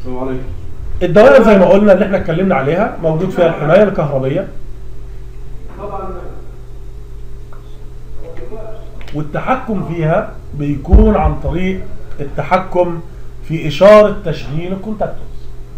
السلام عليكم الدوائر زي ما قلنا اللي احنا اتكلمنا عليها موجود فيها الحمايه الكهربيه والتحكم فيها بيكون عن طريق التحكم في اشاره تشغيل الكونتاكتورز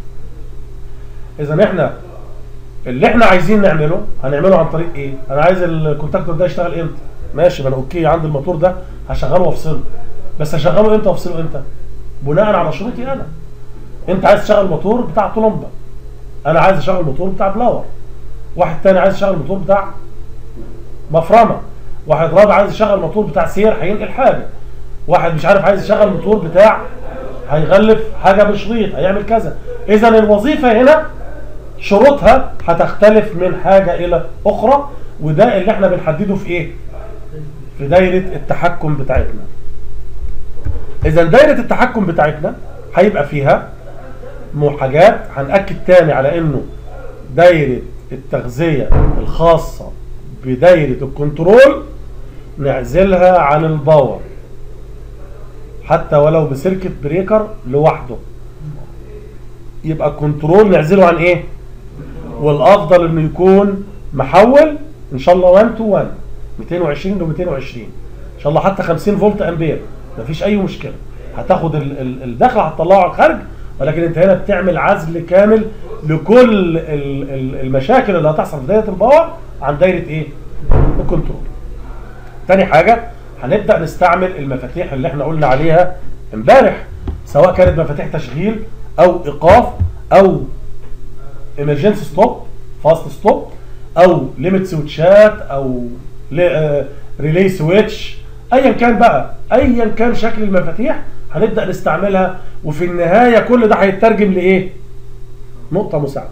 اذا احنا اللي احنا عايزين نعمله هنعمله عن طريق ايه انا عايز الكونتاكتور ده يشتغل امتى ماشي ما انا اوكي عندي الموتور ده هشغله وافصله بس هشغله امتى وافصله امتى بناء على شروطي انا انت عايز تشغل موتور بتاع طلمبه انا عايز اشغل موتور بتاع بلاور واحد تاني عايز يشغل موتور بتاع مفرمه واحد رابع عايز يشغل موتور بتاع سير هينقل حاجه واحد مش عارف عايز يشغل موتور بتاع هيغلف حاجه بشريط هيعمل كذا اذا الوظيفه هنا شروطها هتختلف من حاجه الى اخرى وده اللي احنا بنحدده في ايه في دايره التحكم بتاعتنا اذا دايره التحكم بتاعتنا هيبقى فيها مو حاجات هنأكد تاني على انه دايره التغذيه الخاصه بدايره الكنترول نعزلها عن الباور حتى ولو بسيركت بريكر لوحده يبقى الكنترول نعزله عن ايه والافضل انه يكون محول ان شاء الله 1 تو 1 220 ل 220 ان شاء الله حتى 50 فولت امبير مفيش اي مشكله هتاخد ال- ال- الدخل هتطلعه على الخارج ولكن انت هنا بتعمل عزل كامل لكل ال- ال- المشاكل اللي هتحصل في دايره الباور عن دايره ايه الكنترول تاني حاجه هنبدا نستعمل المفاتيح اللي احنا قلنا عليها امبارح سواء كانت مفاتيح تشغيل او ايقاف او emergency ستوب فاست ستوب او ليميت سويتشات او ريلي سويتش ايا كان بقى ايا كان شكل المفاتيح هنبدا نستعملها وفي النهايه كل ده هيترجم لايه نقطه مساعده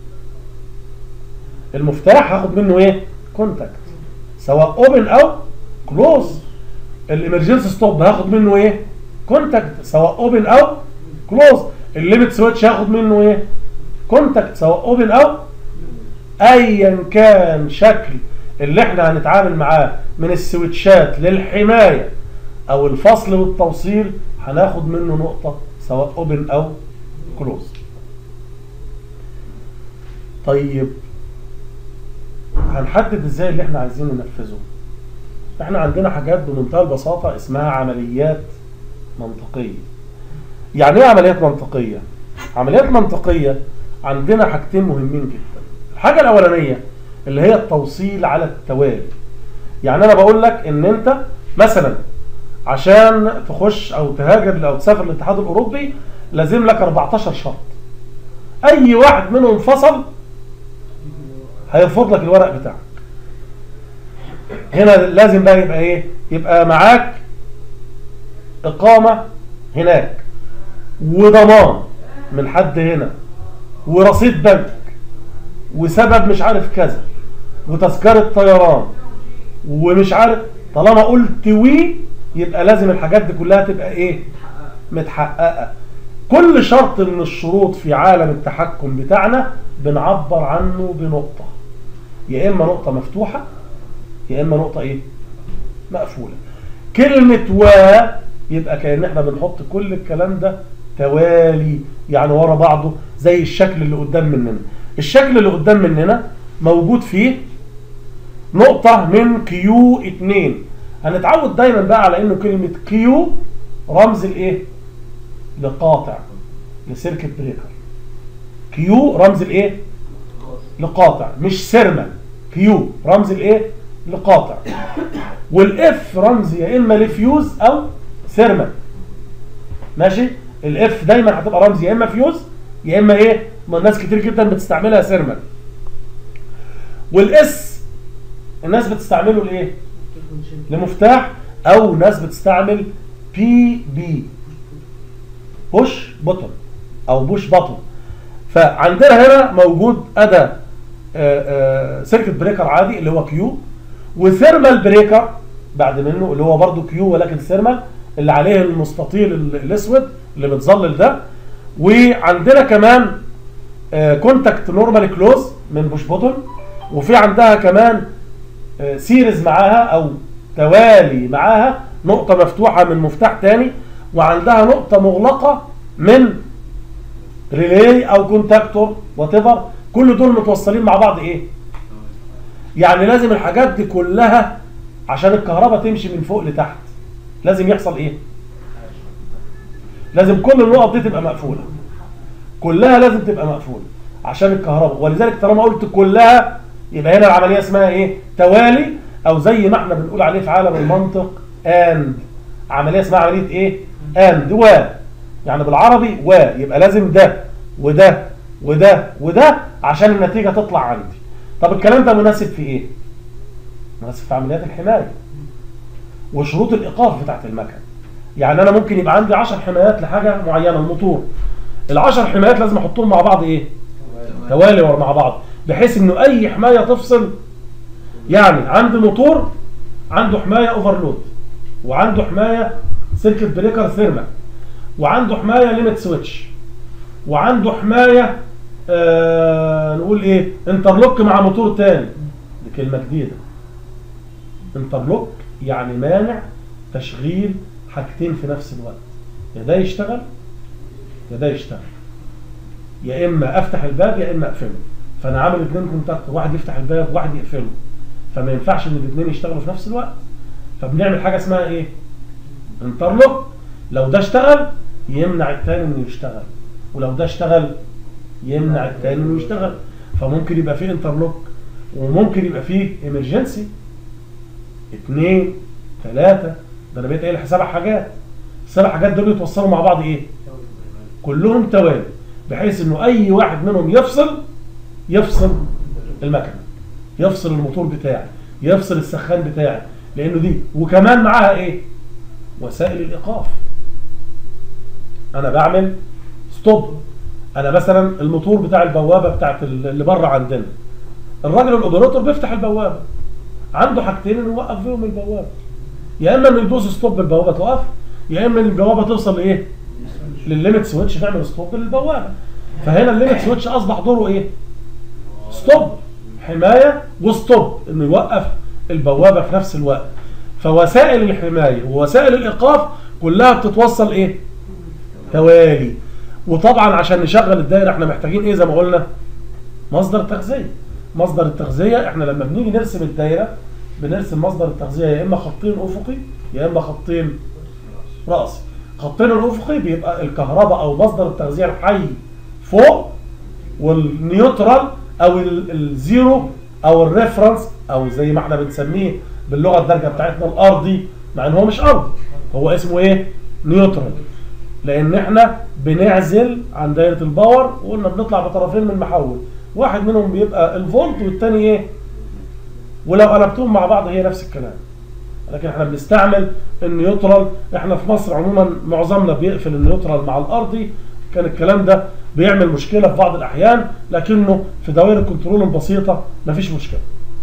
المفتاح هاخد منه ايه كونتاكت سواء اوبن او كلوز الامرجنسي ستوب هاخد منه ايه كونتاكت سواء اوبن او كلوز الليميت سويتش هاخد منه ايه كونتاكت سواء اوبن او ايا كان شكل اللي احنا هنتعامل معاه من السويتشات للحمايه او الفصل والتوصيل هناخد منه نقطه سواء اوبن او كلوز طيب هنحدد ازاي اللي احنا عايزين ننفذه احنا عندنا حاجات بمنتهى البساطه اسمها عمليات منطقيه يعني ايه عمليات منطقيه عمليات منطقيه عندنا حاجتين مهمين جدا الحاجه الاولانيه اللي هي التوصيل على التوالي يعني انا بقول لك ان انت مثلا عشان تخش او تهاجر او تسافر للاتحاد الاوروبي لازم لك 14 شرط اي واحد منهم فصل هيرفض لك الورق بتاعك هنا لازم بقى يبقى ايه يبقى معاك اقامه هناك وضمان من حد هنا ورصيد بنك وسبب مش عارف كذا وتذكره طيران ومش عارف طالما قلت وي يبقى لازم الحاجات دي كلها تبقى ايه متحققه كل شرط من الشروط في عالم التحكم بتاعنا بنعبر عنه بنقطه يا اما نقطه مفتوحه يا اما نقطه ايه مقفوله كلمه و يبقى كأن احنا بنحط كل الكلام ده توالي يعني ورا بعضه زي الشكل اللي قدام مننا الشكل اللي قدام مننا موجود فيه نقطة من كيو 2 هنتعود دايما بقى على انه كلمة كيو رمز الايه لقاطع لسيركت بريكر كيو رمز الايه لقاطع مش سيرمال كيو رمز الايه لقاطع والاف رمز يا اما لفيوز او سيرمال ماشي الاف دايما هتبقى رمز يا اما فيوز يا اما ايه ما الناس كتير جدا بتستعملها سيرمال والاس الناس بتستعمله لايه لمفتاح او ناس بتستعمل بي بي بوش بوتون او بوش بوتون فعندنا هنا موجود اداه سيركت بريكر عادي اللي هو كيو وثيرمال بريكر بعد منه اللي هو برضو كيو ولكن ثيرمال اللي عليه المستطيل ال- الاسود اللي متظلل ده وعندنا كمان كونتاكت نورمال كلوز من بوش بوتون وفي عندها كمان سيريز معاها او توالي معاها نقطة مفتوحة من مفتاح تاني وعندها نقطة مغلقة من ريلي او كونتاكتور وات ايفر كل دول متوصلين مع بعض ايه يعني لازم الحاجات دي كلها عشان الكهرباء تمشي من فوق لتحت لازم يحصل ايه لازم كل النقط دي تبقى مقفوله كلها لازم تبقى مقفوله عشان الكهرباء ولذلك طالما قلت كلها يبقى هنا العمليه اسمها ايه توالي او زي ما احنا بنقول عليه في عالم المنطق اند عمليه اسمها عمليه ايه اند و يعني بالعربي و يبقى لازم ده وده وده وده عشان النتيجه تطلع عندي طب الكلام ده مناسب في ايه مناسب في عمليات الحمايه وشروط الايقاف بتاعت المكن يعني انا ممكن يبقى عندي 10 حمايات لحاجه معينه الموتور ال10 حمايات لازم احطهم مع بعض ايه توالي ورا مع بعض بحيث انه اي حمايه تفصل يعني عندي موتور عنده حمايه اوفرلود وعنده حمايه سيركت بريكر ثيرمال وعنده حمايه ليميت سويتش وعنده حمايه آه نقول ايه انترلوك مع موتور تاني دي كلمه جديده انترلوك يعني مانع تشغيل حاجتين في نفس الوقت يا ده يشتغل يا ده يشتغل يا اما افتح الباب يا اما اقفله فانا عامل اثنين كونتاكت واحد يفتح الباب وواحد يقفله فما ينفعش ان الاثنين يشتغلوا في نفس الوقت فبنعمل حاجه اسمها ايه انترلوك لو ده اشتغل يمنع الثاني انه يشتغل ولو ده اشتغل يمنع الثاني انه يشتغل فممكن يبقى فيه انترلوك وممكن يبقى فيه امرجنسي اثنين ثلاثة ده انا بقيت قايل سبع حاجات السبع حاجات دول يتوصلوا مع بعض ايه كلهم توالي بحيث انه اي واحد منهم يفصل يفصل المكنه يفصل الموتور بتاعي يفصل السخان بتاعي لانه دي وكمان معاها ايه وسائل الايقاف انا بعمل ستوب انا مثلا الموتور بتاع البوابه بتاعت اللي بره عندنا الراجل الاوبريتور بيفتح البوابه عنده حاجتين انه يوقف فيهم البوابه يا اما انه يدوس ستوب البوابه تقف يا اما البوابه توصل لايه للليميت سويتش تعمل ستوب للبوابه فهنا الليميت سويتش اصبح دوره ايه ستوب حمايه وستوب انه يوقف البوابه في نفس الوقت فوسائل الحمايه ووسائل الايقاف كلها بتتوصل ايه توالي وطبعا عشان نشغل الدايره احنا محتاجين ايه زي ما قلنا مصدر تغذيه مصدر التغذيه احنا لما بنيجي نرسم الدايره بنرسم مصدر التغذيه يا اما خطين افقي يا اما خطين راسي خطين الافقي بيبقى الكهرباء او مصدر التغذيه الحي فوق والنيوترال او الزيرو او الريفرنس او زي ما احنا بنسميه باللغه الدارجه بتاعتنا الارضي مع ان هو مش ارضي هو اسمه ايه نيوترال لان احنا بنعزل عن دايره الباور وقلنا بنطلع بطرفين من المحول واحد منهم بيبقى الفولت والتاني ايه ولو قلبتهم مع بعض هي نفس الكلام لكن احنا بنستعمل النيوترال احنا في مصر عموما معظمنا بيقفل النيوترال مع الارضي كان الكلام ده بيعمل مشكله في بعض الاحيان لكنه في دوائر الكنترول البسيطه مفيش مشكله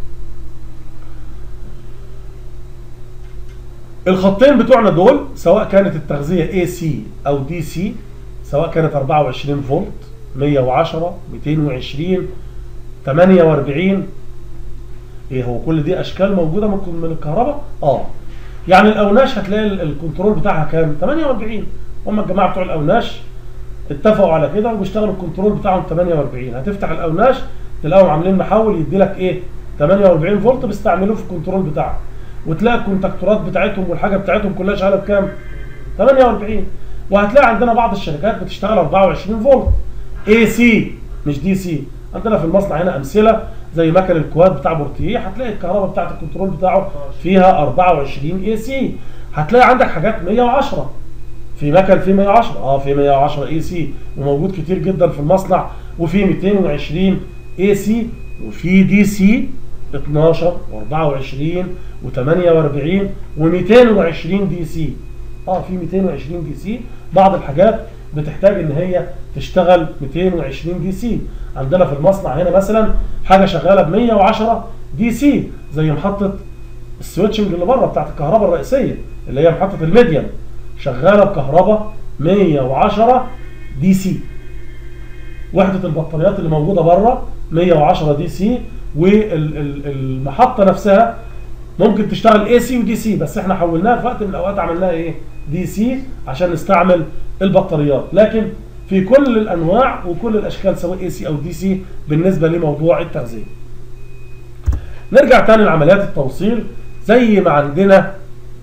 الخطين بتوعنا دول سواء كانت التغذيه AC او DC سواء كانت 24 فولت 110 220 48 ايه هو كل دي اشكال موجوده ممكن من الكهرباء اه يعني الاوناش هتلاقي الكنترول بتاعها كام 48 هم الجماعه بتوع الاوناش اتفقوا على كده وبيشتغلوا الكنترول بتاعهم 48 هتفتح الاوناش تلاقيهم عاملين محول يدي لك ايه 48 فولت بيستعملوه في الكنترول بتاعهم وتلاقي الكونتاكتورات بتاعتهم والحاجه بتاعتهم كلها شغاله بكام 48 وهتلاقي عندنا بعض الشركات بتشتغل 24 فولت اي سي مش دي سي عندنا في المصنع هنا امثله زي مكن الكواد بتاع بورتيه هتلاقي الكهرباء بتاعت الكنترول بتاعه فيها 24 اي سي هتلاقي عندك حاجات 110 في مكن فيه 110 اه في 110 اي سي وموجود كتير جدا في المصنع وفي 220 اي سي وفي دي سي 12 و24 و48 و220 دي سي اه في 220 دي سي بعض الحاجات بتحتاج ان هي تشتغل 220 دي سي عندنا في المصنع هنا مثلا حاجه شغاله ب 110 دي سي زي محطه السويتشنج اللي بره بتاعت الكهرباء الرئيسيه اللي هي محطه الميديم شغاله بكهرباء 110 دي سي وحده البطاريات اللي موجوده بره 110 دي سي والمحطه نفسها ممكن تشتغل اي سي ودي سي بس احنا حولناها في وقت من الاوقات عملناها ايه دي سي عشان نستعمل البطاريات لكن في كل الانواع وكل الاشكال سواء اي سي او دي سي بالنسبه لموضوع التغذيه نرجع تاني لعمليات التوصيل زي ما عندنا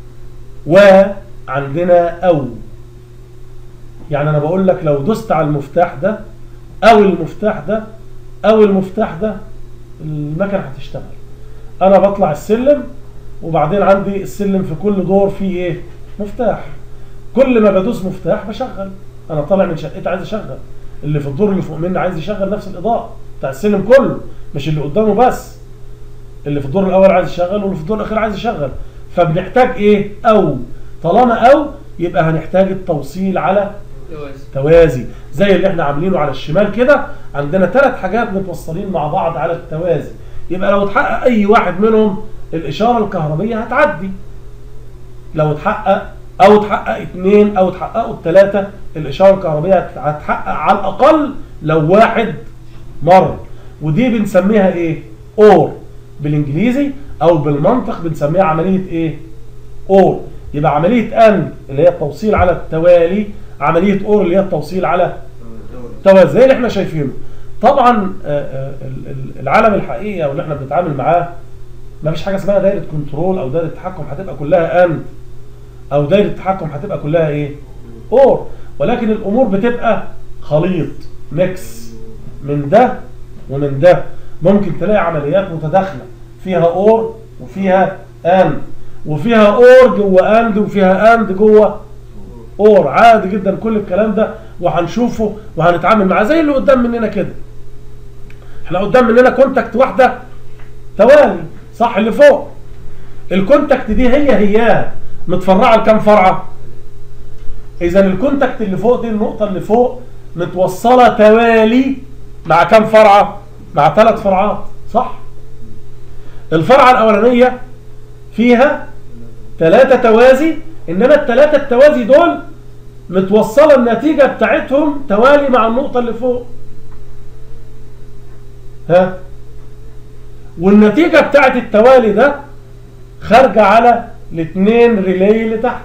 وعندنا او يعني انا بقول لك لو دوست على المفتاح ده او المفتاح ده او المفتاح ده المكنه هتشتغل انا بطلع السلم وبعدين عندي السلم في كل دور فيه ايه مفتاح كل ما بدوس مفتاح بشغل انا طالع من شقتي عايز اشغل اللي في الدور اللي فوق مني عايز يشغل نفس الاضاءه بتاع السلم كله مش اللي قدامه بس اللي في الدور الاول عايز يشغل واللي في الدور الاخير عايز يشغل فبنحتاج ايه او طالما او يبقى هنحتاج التوصيل على توازي توازي زي اللي احنا عاملينه على الشمال كده عندنا ثلاث حاجات متوصلين مع بعض على التوازي يبقى لو اتحقق اي واحد منهم الاشاره الكهربيه هتعدي لو اتحقق او اتحقق اثنين او اتحققوا الثلاثه الاشاره الكهربيه هت- هتحقق على الاقل لو واحد مر ودي بنسميها ايه اور بالانجليزي او بالمنطق بنسميها عمليه ايه اور يبقى عمليه ان اللي هي التوصيل على التوالي عمليه اور اللي هي التوصيل على توازي زي اللي احنا شايفينه طبعا آه، آه، ال- ال- العالم الحقيقي او اللي احنا بنتعامل معاه ما فيش حاجه اسمها دايره كنترول او دايره تحكم هتبقى كلها اند او دايره تحكم هتبقى كلها ايه اور ولكن الامور بتبقى خليط ميكس من ده ومن ده ممكن تلاقي عمليات متداخله فيها اور وفيها اند وفيها اور جوه اند وفيها اند جوه اور عادي جدا كل الكلام ده وهنشوفه وهنتعامل معاه زي اللي قدام مننا كده احنا قدام مننا كونتاكت واحده توالي صح اللي فوق الكونتاكت دي هي هي متفرعه لكام فرعه اذا الكونتاكت اللي فوق دي النقطه اللي فوق متوصله توالي مع كام فرعه مع ثلاث فرعات صح الفرعه الاولانيه فيها ثلاثه توازي انما الثلاثه التوازي دول متوصله النتيجه بتاعتهم توالي مع النقطه اللي فوق ها والنتيجه بتاعت التوالي ده خارجه على الاثنين ريلي اللي تحت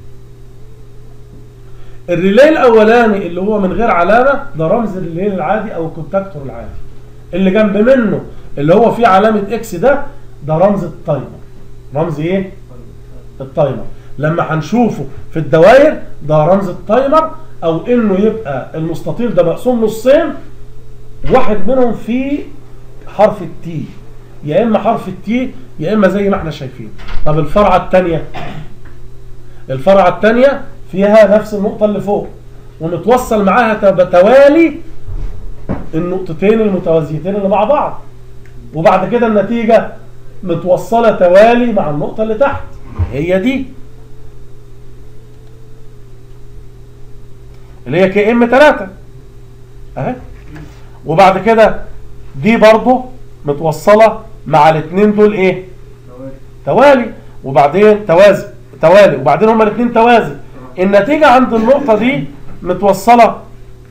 الريلي الاولاني اللي هو من غير علامه ده رمز الريلي العادي او الكونتاكتور العادي اللي جنب منه اللي هو فيه علامه اكس ده ده رمز التايمر رمز ايه التايمر لما هنشوفه في الدوائر ده رمز التايمر او انه يبقى المستطيل ده مقسوم نصين واحد منهم فيه حرف التي يا اما حرف التي يا اما زي ما احنا شايفين طب الفرعه الثانيه الفرعه الثانيه فيها نفس النقطه اللي فوق ونتوصل معاها تب- توالي النقطتين المتوازيتين اللي مع بعض وبعد كده النتيجه متوصله توالي مع النقطه اللي تحت هي دي اللي هي كي ام 3 اهي وبعد كده دي برضه متوصله مع الاثنين دول ايه توالي وبعدين توازي توالي وبعدين هما الاثنين توازي النتيجه عند النقطه دي متوصله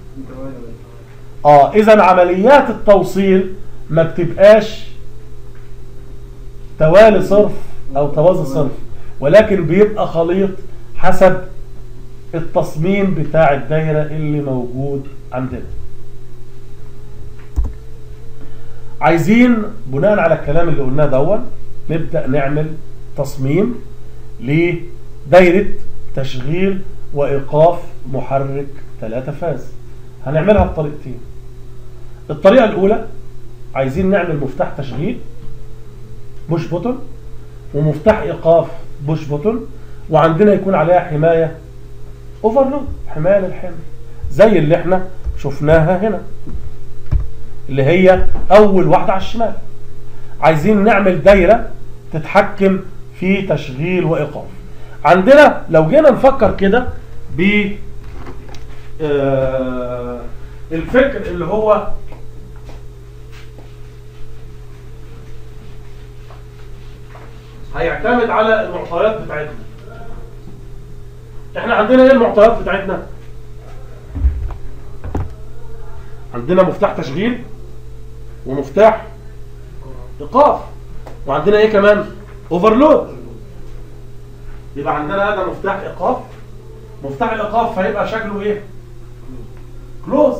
اه اذا عمليات التوصيل ما بتبقاش توالي صرف او توازي صرف ولكن بيبقى خليط حسب التصميم بتاع الدايره اللي موجود عندنا عايزين بناء على الكلام اللي قلناه دون نبدا نعمل تصميم لدايره تشغيل وايقاف محرك ثلاثة فاز هنعملها بطريقتين الطريقه الاولى عايزين نعمل مفتاح تشغيل بوش بوتون ومفتاح ايقاف بوش بوتون وعندنا يكون عليها حمايه اوفرلود حمايه للحمل زي اللي احنا شفناها هنا اللي هي اول واحده على الشمال عايزين نعمل دايره تتحكم في تشغيل وايقاف عندنا لو جينا نفكر كده ب آه، الفكر اللي هو هيعتمد على المعطيات بتاعتنا احنا عندنا ايه المعطيات بتاعتنا عندنا مفتاح تشغيل ومفتاح ايقاف وعندنا ايه كمان اوفرلود يبقى عندنا هذا مفتاح ايقاف مفتاح الايقاف هيبقى شكله ايه كلوز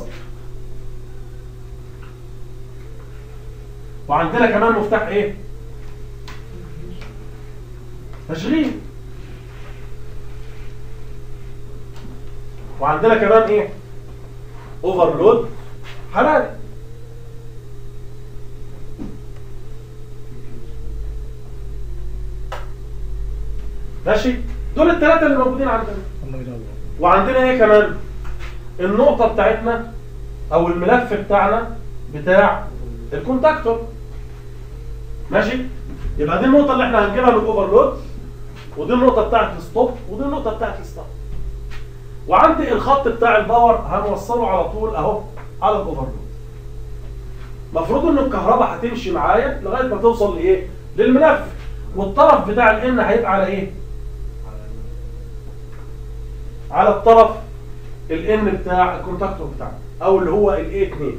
وعندنا كمان مفتاح ايه تشغيل وعندنا كمان ايه اوفرلود حراري ماشي دول الثلاثه اللي موجودين عندنا الله ينور وعندنا ايه كمان النقطه بتاعتنا او الملف بتاعنا بتاع الكونتاكتور ماشي يبقى دي النقطه اللي احنا هنجيبها من الاوفرلود ودي النقطه بتاعت الستوب ودي النقطه بتاعت الستارت وعندي الخط بتاع الباور هنوصله على طول اهو على الاوفرلود المفروض ان الكهرباء هتمشي معايا لغايه ما توصل لايه للملف والطرف بتاع الان هيبقى على ايه على الطرف الان بتاع الكونتاكتور بتاعنا او اللي هو الاي 2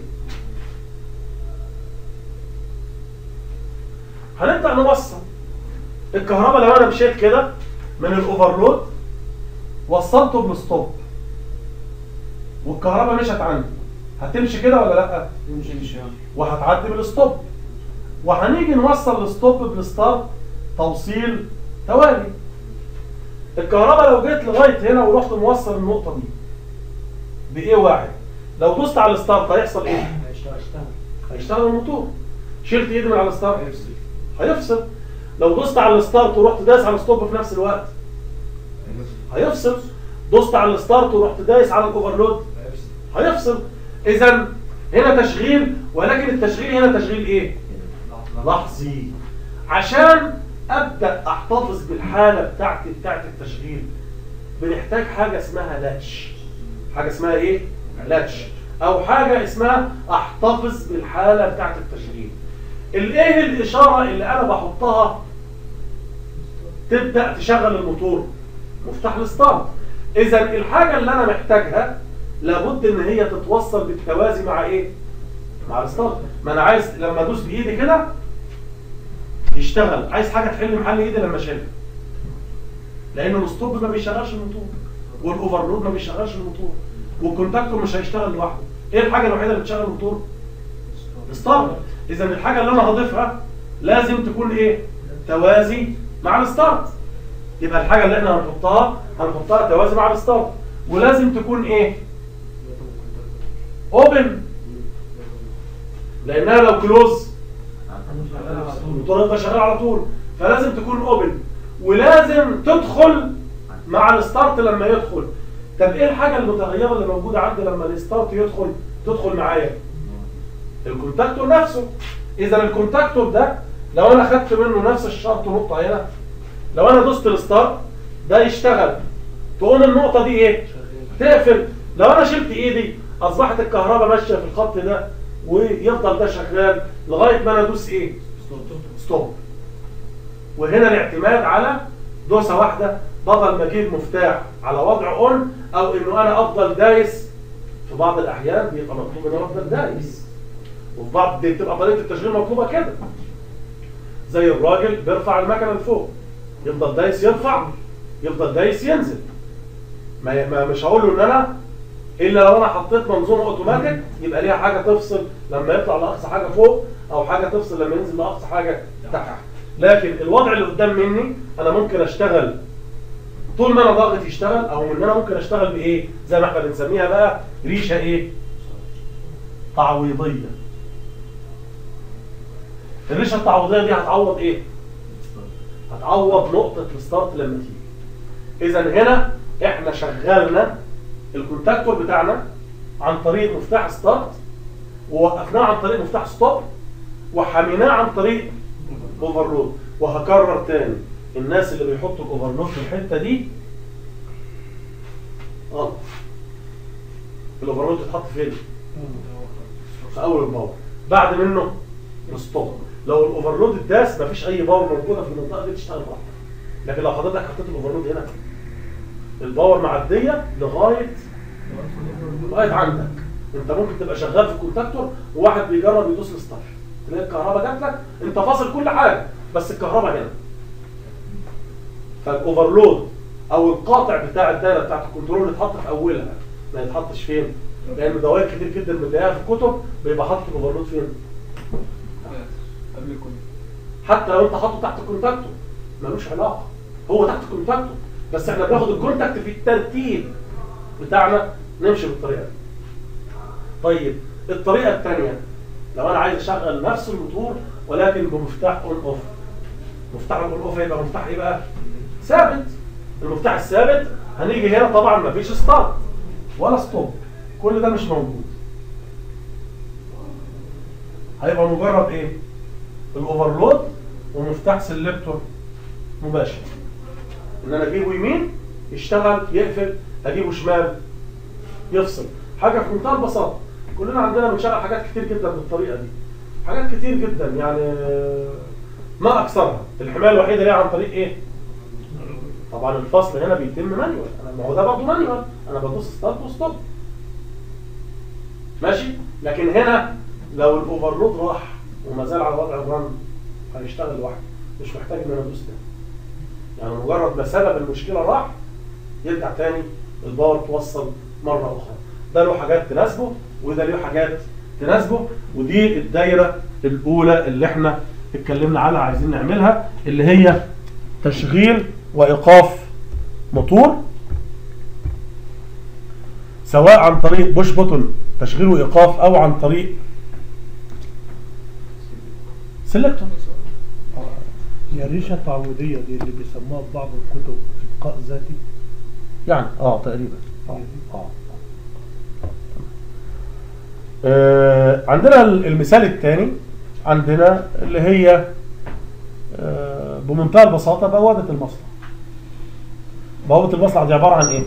هنبدا نوصل الكهرباء لو انا مشيت كده من الاوفرلود وصلته بالستوب والكهرباء مشت عندي هتمشي كده ولا لا يمشي ان شاء الله وهتعدي بالستوب وهنيجي نوصل الستوب بالستارت توصيل توالي الكهرباء لو جيت لغايه هنا ورحت موصل النقطه دي بايه واحد لو دوست على الستارت هيحصل ايه هيشتغل اشتغل هيشتغل الموتور شلت ايدي من على الستارت هيفصل هيفصل لو دوست على الستارت ورحت دايس على الستوب في نفس الوقت هيفصل دوست على الستارت ورحت دايس على الاوفرلود هيفصل هيفصل اذا هنا تشغيل ولكن التشغيل هنا تشغيل ايه لحظي عشان ابدا احتفظ بالحاله بتاعتي بتاعت التشغيل بنحتاج حاجه اسمها لاتش حاجه اسمها ايه لاتش او حاجه اسمها احتفظ بالحاله بتاعت التشغيل الايه الاشاره اللي انا بحطها تبدا تشغل الموتور مفتاح الستارت اذا الحاجه اللي انا محتاجها لابد ان هي تتوصل بالتوازي مع ايه مع الستارت ما انا عايز لما ادوس بايدي كده يشتغل عايز حاجه تحل محل ايدي لما اشيلها لان الستوب ما بيشغلش الموتور والاوفرلود ما بيشغلش الموتور والكونتاكتور مش هيشتغل لوحده ايه الحاجه الوحيده اللي بتشغل الموتور الستارت اذا الحاجه اللي انا هضيفها لازم تكون ايه توازي مع الستارت يبقى الحاجه اللي احنا هنحطها هنحطها توازي مع الستارت ولازم تكون ايه اوبن لانها لو كلوز الموتور يبقى شغال على طول فلازم تكون اوبن ولازم تدخل مع الستارت لما يدخل طب ايه الحاجه المتغيره اللي موجوده عندي لما الستارت يدخل تدخل معايا الكونتاكتور نفسه اذا الكونتاكتور ده لو انا خدت منه نفس الشرط نقطه هنا لو انا دوست الستارت ده يشتغل تقوم النقطه دي ايه تقفل لو انا شلت ايدي اصبحت الكهرباء ماشيه في الخط ده ويفضل ده شغال لغايه ما انا ادوس ايه ستوب وهنا الاعتماد على دوسه واحده بدل ما اجيب مفتاح على وضع اون او انه انا افضل دايس في بعض الاحيان بيبقى مطلوب ان انا افضل دايس وفي بعض دي بتبقى طريقه التشغيل مطلوبه كده زي الراجل بيرفع المكنه لفوق يفضل دايس يرفع يفضل دايس ينزل ما ما- مش هقول له ان انا الا لو انا حطيت منظومه اوتوماتيك يبقى ليها حاجه تفصل لما يطلع لاقصى حاجه فوق او حاجه تفصل لما ينزل لاقصى حاجه تحت لكن الوضع اللي قدام مني انا ممكن اشتغل طول ما انا ضاغط يشتغل او ان انا ممكن اشتغل بايه زي ما احنا بنسميها بقى ريشه ايه تعويضيه الريشه التعويضيه دي هتعوض ايه هتعوض نقطه الستارت لما تيجي اذا هنا احنا شغلنا الكونتاكتور بتاعنا عن طريق مفتاح ستارت ووقفناه عن طريق مفتاح ستوب وحميناه عن طريق اوفرلود وهكرر تاني الناس اللي بيحطوا الاوفرلود في الحته دي غلط الاوفرلود يتحط فين؟ في اول الباور بعد منه الستوب لو الاوفرلود اتداس مفيش اي باور موجوده في المنطقه دي تشتغل براحتك لكن لو حضرتك حطيت الاوفرلود هنا الباور معديه لغايه لغايه عندك انت ممكن تبقى شغال في الكونتاكتور وواحد بيجرب يدوس الستارت تلاقي الكهرباء جات لك انت فاصل كل حاجه بس الكهرباء هنا فالاوفرلود او القاطع بتاع الدايره بتاعت الكنترول يتحط في اولها ما يتحطش فين لان دوائر كتير جدا بنلاقيها في الكتب بيبقى حاطط الاوفرلود فين قبل كل حتى لو انت حاطه تحت الكونتاكتور ملوش علاقه هو تحت الكونتاكتور بس احنا بناخد الكونتاكت في الترتيب بتاعنا نمشي بالطريقه دي طيب الطريقه الثانيه لو انا عايز اشغل نفس الموتور ولكن بمفتاح اون اوف مفتاح الاون اوف هيبقى مفتاح ايه بقى ثابت المفتاح الثابت هنيجي هنا طبعا مفيش ستارت ولا ستوب كل ده مش موجود هيبقى مجرد ايه الاوفرلود ومفتاح سيلكتور مباشر ان انا اجيبه يمين يشتغل يقفل اجيبه شمال يفصل حاجه في منتهى البساطه كلنا عندنا بنشغل حاجات كتير جدا بالطريقه دي حاجات كتير جدا يعني ما اكثرها الحمايه الوحيده ليها عن طريق ايه طبعا الفصل هنا بيتم مانيوال انا ما هو ده برضه مانيوال انا بدوس ستارت وستوب ماشي لكن هنا لو الاوفرلود راح وما زال على وضع الرن هيشتغل لوحده مش محتاج ان انا ادوس تاني يعني مجرد ما سبب المشكله راح يرجع تاني الباور توصل مره اخرى ده له حاجات تناسبه وده له حاجات تناسبه ودي الدايره الاولى اللي احنا اتكلمنا عنها عايزين نعملها اللي هي تشغيل وايقاف موتور سواء عن طريق بوش بوتون تشغيل وايقاف او عن طريق سيلكتور هي الريشه التعويضيه دي اللي بيسموها في بعض الكتب ابقاء ذاتي يعني اه تقريبا اه اه آه، عندنا المثال الثاني عندنا اللي هي آه، بمنتهى البساطة بوابة المصنع بوابة المصنع دي عبارة عن ايه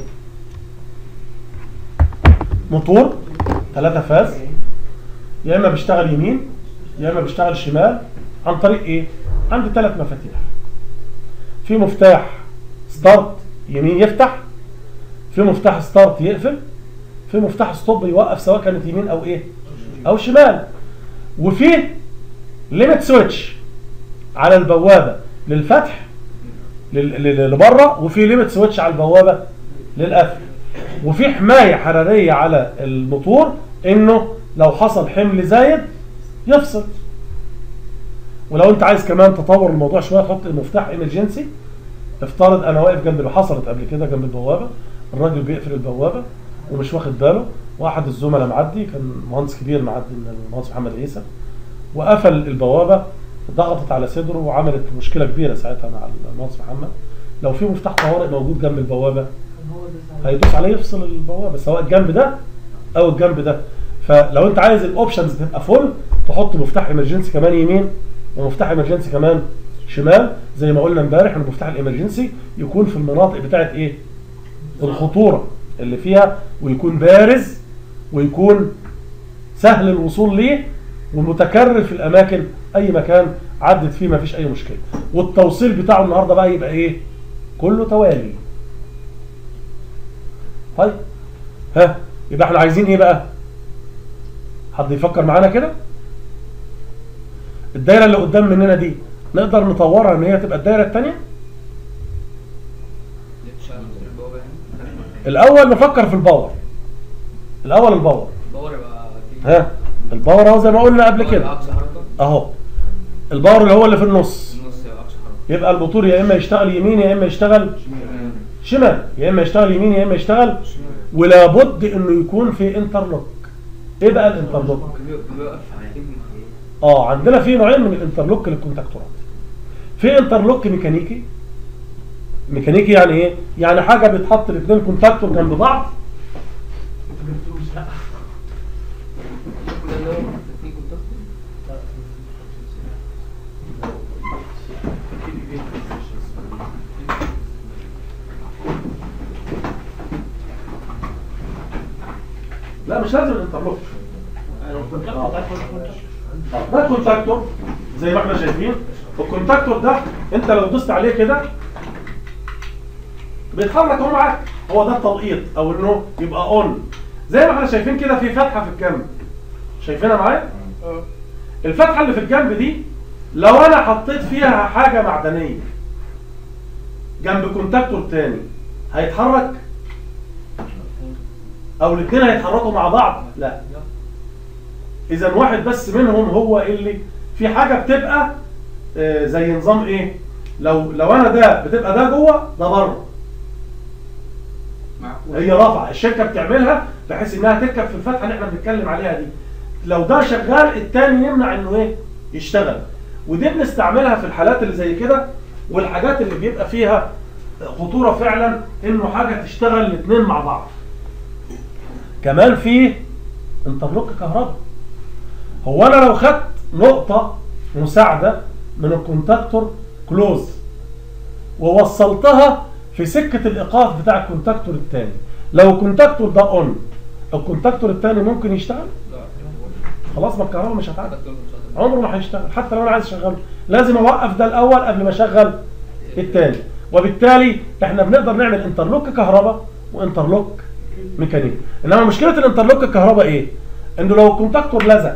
موتور ثلاثة فاز يا اما بيشتغل يمين يا اما بيشتغل شمال عن طريق ايه عندي ثلاث مفاتيح في مفتاح ستارت يمين يفتح في مفتاح ستارت يقفل في مفتاح ستوب يوقف سواء كانت يمين او ايه او شمال وفي ليميت سويتش على البوابه للفتح لل- لل- لبره وفي ليميت سويتش على البوابه للقفل وفي حمايه حراريه على الموتور انه لو حصل حمل زايد يفصل ولو انت عايز كمان تطور الموضوع شويه حط مفتاح ايمرجنسي افترض انا واقف جنب حصلت قبل كده جنب البوابه الراجل بيقفل البوابه ومش واخد باله واحد الزملاء معدي كان مهندس كبير معدي من المهندس محمد عيسى وقفل البوابه ضغطت على صدره وعملت مشكله كبيره ساعتها مع المهندس محمد لو في مفتاح طوارئ موجود جنب البوابه هيدوس عليه يفصل البوابه سواء الجنب ده او الجنب ده فلو انت عايز الاوبشنز تبقى فول تحط مفتاح ايمرجنسي كمان يمين ومفتاح ايمرجنسي كمان شمال زي ما قلنا امبارح ان مفتاح الامرجنسي يكون في المناطق بتاعت ايه الخطوره اللي فيها ويكون بارز ويكون سهل الوصول ليه ومتكرر في الاماكن اي مكان عدت فيه ما فيش اي مشكله والتوصيل بتاعه النهارده بقى يبقى ايه كله توالي طيب ها يبقى احنا عايزين ايه بقى حد يفكر معانا كده الدايره اللي قدام مننا دي نقدر نطورها ان هي تبقى الدايره الثانيه الاول نفكر في الباور الاول الباور باور يبقى ها الباور اهو زي ما قلنا قبل باور كده يبقى اقصى حركه اهو الباور اللي هو اللي في النص النص يبقى اقصى حركه يبقى الموتور يا اما يشتغل يمين يا اما يشتغل شمال يا اما يشتغل يمين يا اما يشتغل ولا بد انه يكون في انترلوك ايه بقى الانترلوك بيوقف اه عندنا في نوعين من الانترلوك للكونتاكتورات في انترلوك ميكانيكي ميكانيكي يعني ايه يعني حاجه بيتحط الاثنين كونتاكتور جنب بعض لا مش لازم الانترلوك آه، ده كونتاكتور زي ما احنا شايفين الكونتاكتور ده انت لو دوست عليه كده بيتحرك اهو معاك هو ده التلقيط او انه يبقى اون زي ما احنا شايفين كده في فتحه في الجنب شايفينها معايا الفتحه اللي في الجنب دي لو انا حطيت فيها حاجه معدنيه جنب كونتاكتور تاني هيتحرك او الاثنين هيتحركوا مع بعض لا اذا واحد بس منهم هو اللي في حاجه بتبقى آه، زي نظام ايه لو لو انا ده بتبقى ده جوه ده بره هي رافعه الشركه بتعملها بحيث انها تركب في الفتحه اللي احنا بنتكلم عليها دي لو ده شغال التاني يمنع انه ايه يشتغل ودي بنستعملها في الحالات اللي زي كده والحاجات اللي بيبقى فيها خطوره فعلا انه حاجه تشتغل الاثنين مع بعض كمان في انترلوك كهرباء هو انا لو خدت نقطه مساعده من الكونتاكتور كلوز ووصلتها في سكه الايقاف بتاع الكونتاكتور الثاني لو الكونتاكتور ده اون الكونتاكتور الثاني ممكن يشتغل خلاص ما الكهرباء مش هتعدي عمره ما هيشتغل حتى لو انا عايز اشغله لازم اوقف ده الاول قبل ما اشغل الثاني وبالتالي احنا بنقدر نعمل انترلوك كهرباء وانترلوك ميكانيكي انما مشكله الانترلوك الكهرباء ايه انه لو الكونتاكتور لزق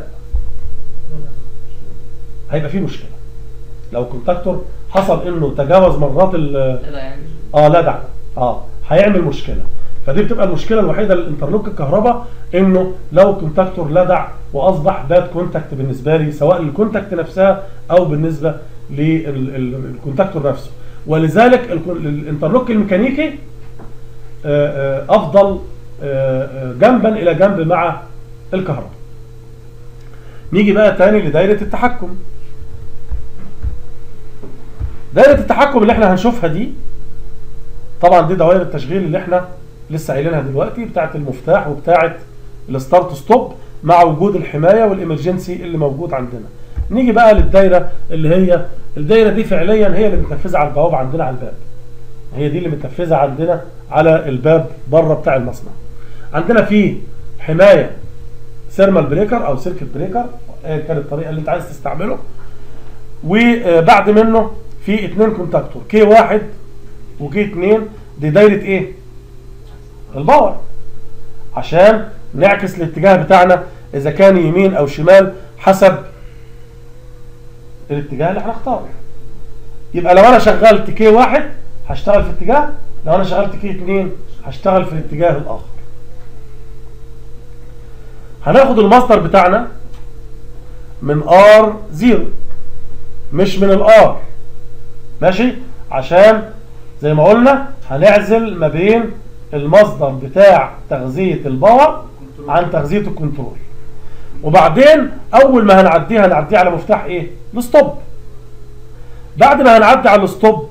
هيبقى فيه مشكله لو الكونتاكتور حصل انه تجاوز مرات ال كده يعني اه لدع اه هيعمل مشكله فدي بتبقى المشكله الوحيده للانترلوك الكهرباء انه لو الكونتاكتور لدع واصبح باد كونتاكت بالنسبه لي سواء الكونتاكت نفسها او بالنسبه للكونتاكتور نفسه ولذلك الكو- الانترلوك الميكانيكي آه، آه، افضل آه، آه، جنبا الى جنب مع الكهرباء نيجي بقى تاني لدايره التحكم دايره التحكم اللي احنا هنشوفها دي طبعا دي دوائر التشغيل اللي احنا لسه قايلينها دلوقتي بتاعه المفتاح وبتاعه الستارت ستوب مع وجود الحمايه والامرجنسي اللي موجود عندنا نيجي بقى للدايره اللي هي الدايره دي فعليا هي اللي متنفذه على البوابه عندنا على الباب هي دي اللي متنفذه عندنا على الباب بره بتاع المصنع عندنا في حمايه ثيرمال بريكر او سيركت بريكر ايا كانت الطريقه اللي انت عايز تستعمله وبعد منه في اتنين كونتاكتور كي واحد وكي اتنين دي دايره ايه؟ الباور عشان نعكس الاتجاه بتاعنا اذا كان يمين او شمال حسب الاتجاه اللي هنختاره يبقى لو انا شغلت كي واحد هشتغل في اتجاه لو انا شغلت كي اتنين هشتغل في الاتجاه الاخر هناخد المصدر بتاعنا من ار زيرو مش من الار ماشي عشان زي ما قلنا هنعزل ما بين المصدر بتاع تغذية الباور عن تغذية الكنترول وبعدين اول ما هنعديه هنعديه على مفتاح ايه الستوب بعد ما هنعدي على الستوب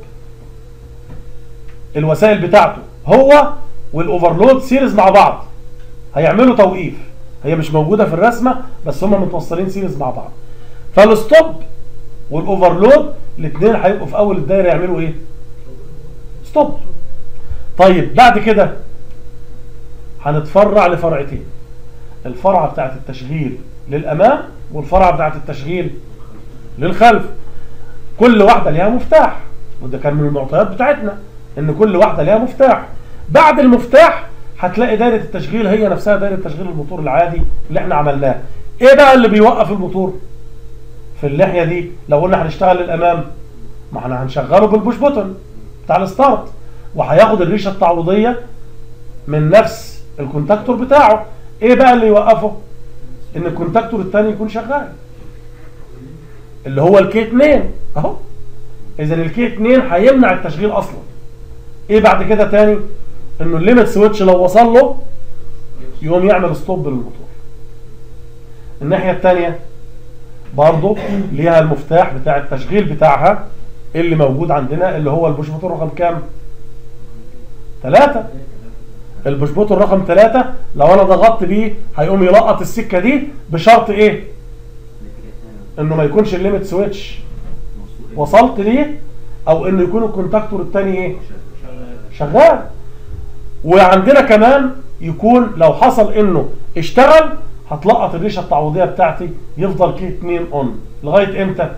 الوسائل بتاعته هو والاوفرلود سيريز مع بعض هيعملوا توقيف هي مش موجوده في الرسمه بس هم متوصلين سيريز مع بعض فالستوب والاوفرلود الاثنين هيبقوا في اول الدايره يعملوا ايه ستوب طيب بعد كده هنتفرع لفرعتين الفرعه بتاعت التشغيل للامام والفرعه بتاعت التشغيل للخلف كل واحده ليها مفتاح وده كان من المعطيات بتاعتنا ان كل واحده ليها مفتاح بعد المفتاح هتلاقي دايره التشغيل هي نفسها دايره تشغيل الموتور العادي اللي احنا عملناه ايه بقى اللي بيوقف الموتور في اللحيه دي لو قلنا هنشتغل للامام ما احنا هنشغله بالبوش بوتون بتاع الستارت وهياخد الريشه التعويضيه من نفس الكونتاكتور بتاعه ايه بقى اللي يوقفه ان الكونتاكتور الثاني يكون شغال اللي هو الكي 2 اهو اذا الكي 2 هيمنع التشغيل اصلا ايه بعد كده تاني انه الليمت سويتش لو وصل له يقوم يعمل ستوب للموتور الناحيه الثانيه برضه ليها المفتاح بتاع التشغيل بتاعها اللي موجود عندنا اللي هو البوش بوتون رقم كام ثلاثة البوش بوتون رقم ثلاثة لو انا ضغطت بيه هيقوم يلقط السكة دي بشرط ايه انه ما يكونش الليمت سويتش وصلت ليه او انه يكون الكونتاكتور الثاني ايه شغال وعندنا كمان يكون لو حصل انه اشتغل هتلقط الريشه التعويضيه بتاعتي يفضل كي 2 اون لغايه امتى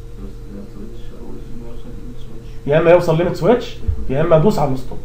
يا اما يوصل ليميت سويتش يا اما ادوس على الستوب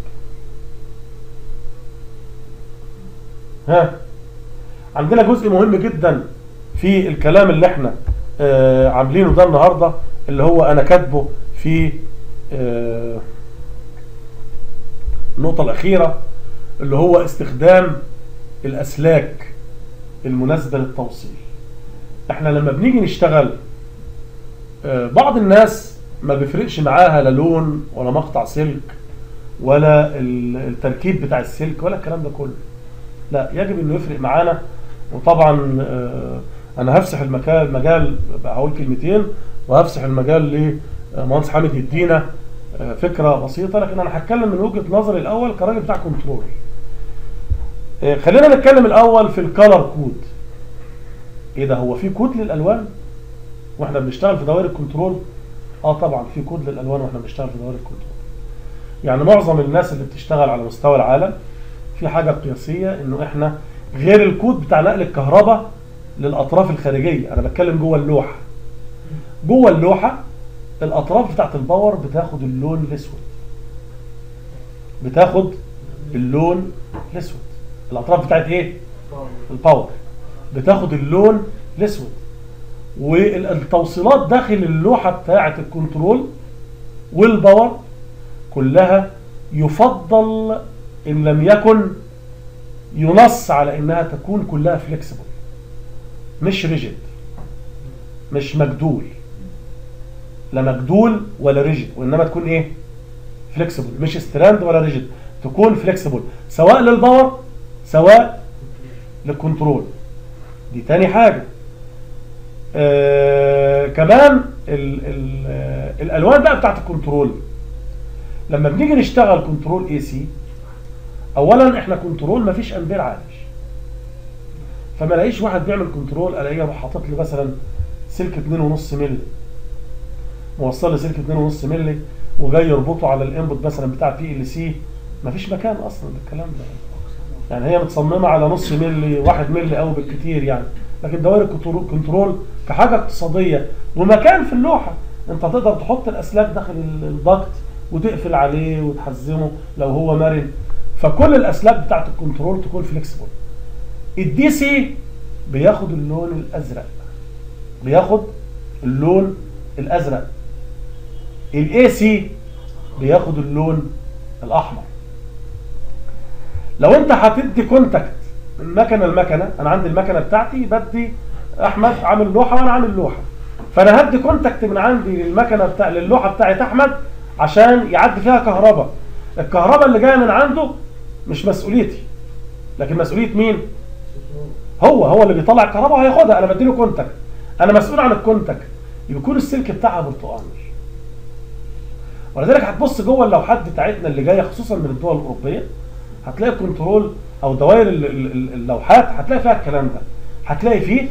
ها عندنا جزء مهم جدا في الكلام اللي احنا آه عاملينه ده النهارده اللي هو انا كاتبه في آه النقطه الاخيره اللي هو استخدام الاسلاك المناسبه للتوصيل احنا لما بنيجي نشتغل آه، بعض الناس ما بيفرقش معاها لا لون ولا مقطع سلك ولا ال- التركيب بتاع السلك ولا الكلام ده كله لا يجب انه يفرق معانا وطبعا آه، انا هفسح المكان المجال هقول كلمتين وهفسح المجال لمهندس حامد يدينا آه، فكره بسيطه لكن انا هتكلم من وجهه نظري الاول كراجل بتاع كنترول آه، خلينا نتكلم الاول في الكالر كود ايه ده هو في كود للالوان واحنا بنشتغل في دوائر الكنترول اه طبعا في كود للالوان واحنا بنشتغل في دوائر الكنترول يعني معظم الناس اللي بتشتغل على مستوى العالم في حاجه قياسيه انه احنا غير الكود بتاع نقل الكهرباء للاطراف الخارجيه انا بتكلم جوه اللوحه جوه اللوحه الاطراف بتاعت الباور بتاخد اللون الاسود بتاخد اللون الاسود الاطراف بتاعت ايه الباور بتاخد اللون الاسود والتوصيلات داخل اللوحه بتاعه الكنترول والباور كلها يفضل ان لم يكن ينص على انها تكون كلها فليكسبل مش ريجيد مش مجدول لا مجدول ولا ريجيد وانما تكون ايه فليكسبل مش ستراند ولا ريجيد تكون فليكسبل سواء للباور سواء للكنترول دي تاني حاجة آه كمان ال ال آه الالوان بقى بتاعت الكنترول لما بنيجي نشتغل كنترول اي سي اولا احنا كنترول مفيش امبير عالي فما الاقيش واحد بيعمل كنترول الاقيه راح حاطط لي مثلا سلك 2.5 مللي موصل لي سلك 2.5 مللي وجاي يربطه على الانبوت مثلا بتاع بي ال سي مفيش مكان اصلا للكلام ده يعني هي متصممه على نص ملي واحد ملي او بالكتير يعني لكن دوائر الكنترول كنترول كحاجه اقتصاديه ومكان في اللوحه انت تقدر تحط الاسلاك داخل ال- الضغط وتقفل عليه وتحزمه لو هو مرن فكل الاسلاك بتاعت الكنترول تكون فليكسبل الدي سي بياخد اللون الازرق بياخد اللون الازرق الاي سي بياخد اللون الاحمر لو انت هتدي كونتاكت من مكنه لمكنه انا عندي المكنه بتاعتي بدي احمد عامل لوحه وانا عامل لوحه فانا هدي كونتاكت من عندي للمكنه بتاع للوحه بتاعت احمد عشان يعدي فيها كهرباء الكهرباء اللي جايه من عنده مش مسؤوليتي لكن مسؤوليه مين هو هو اللي بيطلع الكهرباء وهياخدها انا بديله كونتاكت انا مسؤول عن الكونتاكت يكون السلك بتاعها برتقاني ولذلك هتبص جوه اللوحات بتاعتنا اللي جايه خصوصا من الدول الاوروبيه هتلاقي كنترول او دوائر ال- ال- ال- اللوحات هتلاقي فيها الكلام ده هتلاقي فيه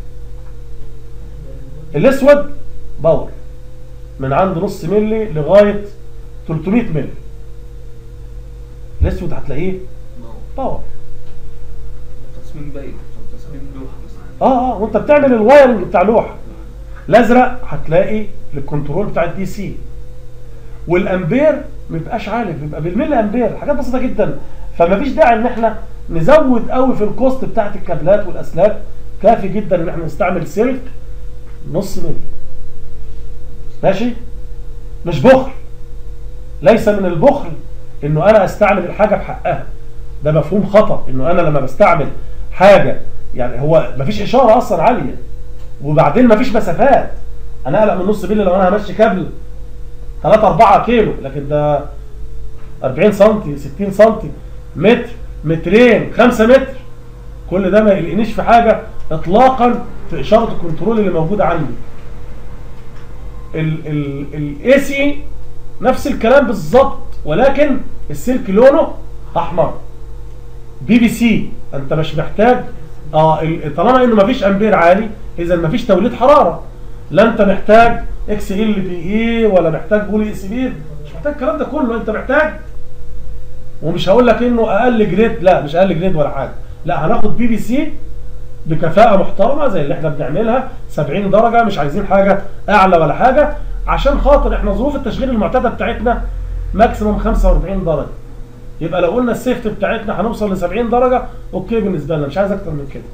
الاسود باور من عند نص ملي لغايه 300 ملي الاسود هتلاقيه باور تصميم باين تصميم لوحه مثلا اه اه وانت بتعمل الوايرنج بتاع لوحه الازرق هتلاقي للكنترول بتاع الدي سي والامبير ما بيبقاش عالي بيبقى بالملي امبير حاجات بسيطه جدا فما فيش داعي ان احنا نزود قوي في الكوست بتاعت الكابلات والاسلاك كافي جدا ان احنا نستعمل سلك نص ملي ماشي مش بخل ليس من البخل انه انا استعمل الحاجه بحقها ده مفهوم خطا انه انا لما بستعمل حاجه يعني هو مفيش اشاره اصلا عاليه وبعدين مفيش مسافات انا اقلق من نص ملي لو انا همشي كابل 3 4 كيلو لكن ده 40 سم 60 سم متر مترين 5 متر كل ده ما يقلقنيش في حاجه اطلاقا في اشاره الكنترول اللي موجوده عندي الاي سي نفس الكلام بالظبط ولكن السلك لونه احمر بي بي سي انت مش محتاج اه ال- طالما انه مفيش امبير عالي اذا مفيش توليد حراره لا انت محتاج اكس ال بي اي ولا محتاج بولي اس بي مش محتاج الكلام ده كله انت محتاج ومش هقول لك انه اقل جريد لا مش اقل جريد ولا حاجه لا هناخد بي بي سي بكفاءه محترمه زي اللي احنا بنعملها 70 درجه مش عايزين حاجه اعلى ولا حاجه عشان خاطر احنا ظروف التشغيل المعتاده بتاعتنا ماكسيموم 45 درجه يبقى لو قلنا السيفتي بتاعتنا هنوصل ل 70 درجه اوكي بالنسبه لنا مش عايز اكتر من كده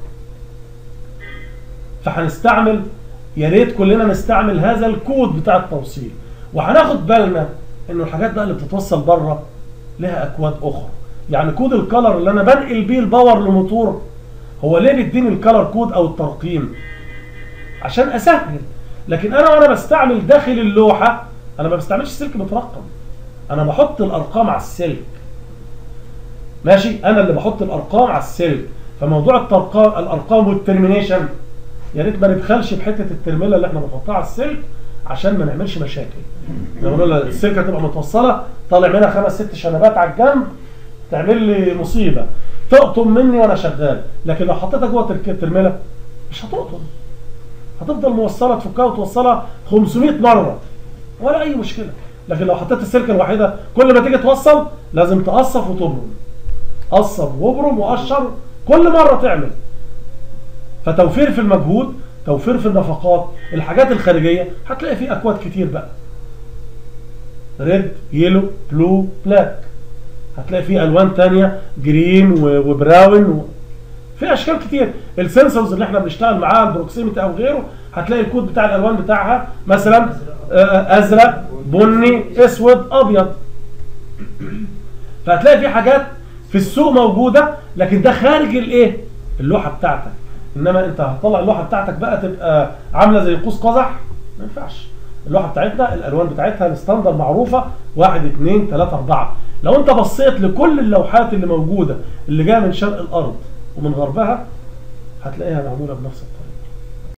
فهنستعمل يا ريت كلنا نستعمل هذا الكود بتاع التوصيل وهناخد بالنا انه الحاجات بقى اللي بتتوصل بره لها اكواد اخرى يعني كود الكلر اللي انا بنقل بيه الباور لموتور هو ليه بيديني الكلر كود او الترقيم عشان اسهل لكن انا وانا بستعمل داخل اللوحه انا ما بستعملش سلك مترقم انا بحط الارقام على السلك ماشي انا اللي بحط الارقام على السلك فموضوع الترقام الارقام والترمينيشن يا ريت ما نبخلش بحته الترميله اللي احنا بنحطها على السلك عشان ما نعملش مشاكل لو قلنا السلكه تبقى متوصله طالع منها خمس ست شنبات على الجنب تعمل لي مصيبه تقطم مني وانا شغال لكن لو حطيتها جوه ترك- الترميله مش هتقطم هتفضل موصله تفكها وتوصلها 500 مره ولا اي مشكله لكن لو حطيت السلكه الواحده كل ما تيجي توصل لازم تقصف وتبرم قصف وابرم وقشر كل مره تعمل فتوفير في المجهود توفير في النفقات الحاجات الخارجيه هتلاقي فيه اكواد كتير بقى ريد يلو بلو بلاك هتلاقي فيه الوان تانية جرين و- وبراون و... في اشكال كتير السنسورز اللي احنا بنشتغل معاها البروكسيميتي او غيره هتلاقي الكود بتاع الالوان بتاعها مثلا آه، ازرق بني اسود ابيض فهتلاقي في حاجات في السوق موجوده لكن ده خارج الايه اللوحه بتاعتك انما انت هتطلع اللوحه بتاعتك بقى تبقى عامله زي قوس قزح ما ينفعش اللوحه بتاعتنا الالوان بتاعتها الستاندر معروفه واحد اثنين ثلاثة أربعة لو انت بصيت لكل اللوحات اللي موجوده اللي جايه من شرق الارض ومن غربها هتلاقيها معموله بنفس الطريقه